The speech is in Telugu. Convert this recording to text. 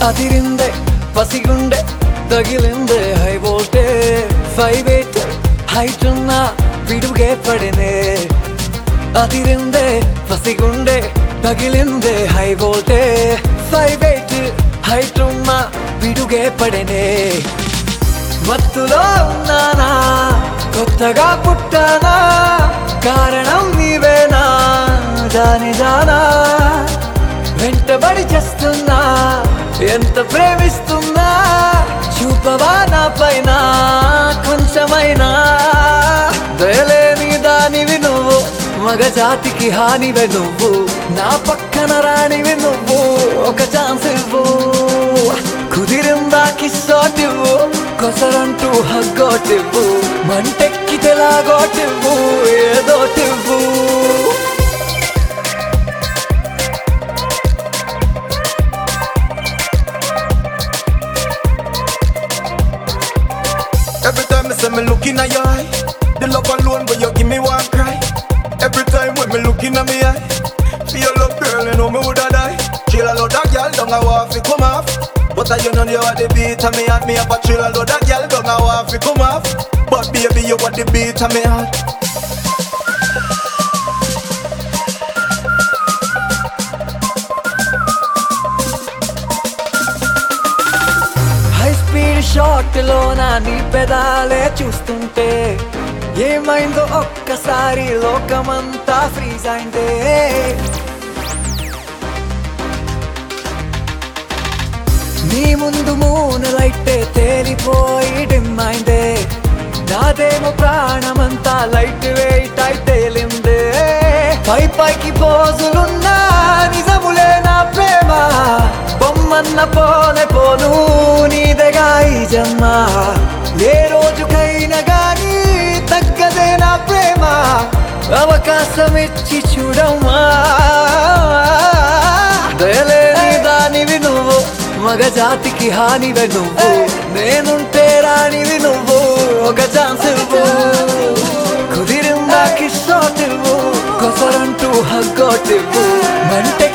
అదిరిందే పసిగుండె తగిలిందే high voltage five eight height ఉన్న పిడుగే పడినే అదిరిందే పసిగుండె తగిలిందే high voltage five eight height ఉన్న పిడుగే పడినే మత్తులో ఉన్నానా కొత్తగా పుట్టానా కారణం నీవేనా దాని జానా వెంటబడి చేస్తున్నా ఎంత ప్రేమిస్తున్నా చూపవా నా పైన కొంచెమైనా దయలేని దానివి నువ్వు మగ జాతికి హానివే నువ్వు నా పక్కన రానివి నువ్వు ఒక ఛాన్స్ ఇవ్వు కుదిరిందా కిస్సోటివ్వు కొసరంటూ హగ్గోటివ్వు మంటెక్కితే లాగోటివ్వు ఏదోటివ్వు Every time me say me looking at your eye, the love alone but you give me one cry. Every time when me looking at me eye, for your love girl, you know me woulda die. Chill a load of girl, don't a want fi come off. But I you know you are the beat of me heart, me have a chill a load of girl, don't a want fi come off. But baby you are the beat of me heart. High speed shot లో నా నీ పెదాలే చూస్తుంటే ఏమైందో ఒక్కసారి లోకమంతా ఫ్రీజ్ అయిందే నీ ముందు మూన్ లైటే తేలిపోయి డిమ్ అయిందే నాదేమో ప్రాణమంతా లైట్ వెయిట్ అయి తేలిందే పై పైకి పోజులున్నా నిజములే నా ప్రేమ బొమ్మన్న పోనే పోను నీదగా ఈ జన్మ ఏ రోజుకైనా గాని తగ్గదే నా ప్రేమ అవకాశం ఇచ్చి చూడమ్మా దయలేని దానివి నువ్వు మగ జాతికి హానివే నువ్వు నేనుంటే రానివి నువ్వు ఒక ఛాన్స్ ఇవ్వు కుదిరిందా కిస్సోటివ్వు కొసరంటూ హగ్గోటివ్వు మంటె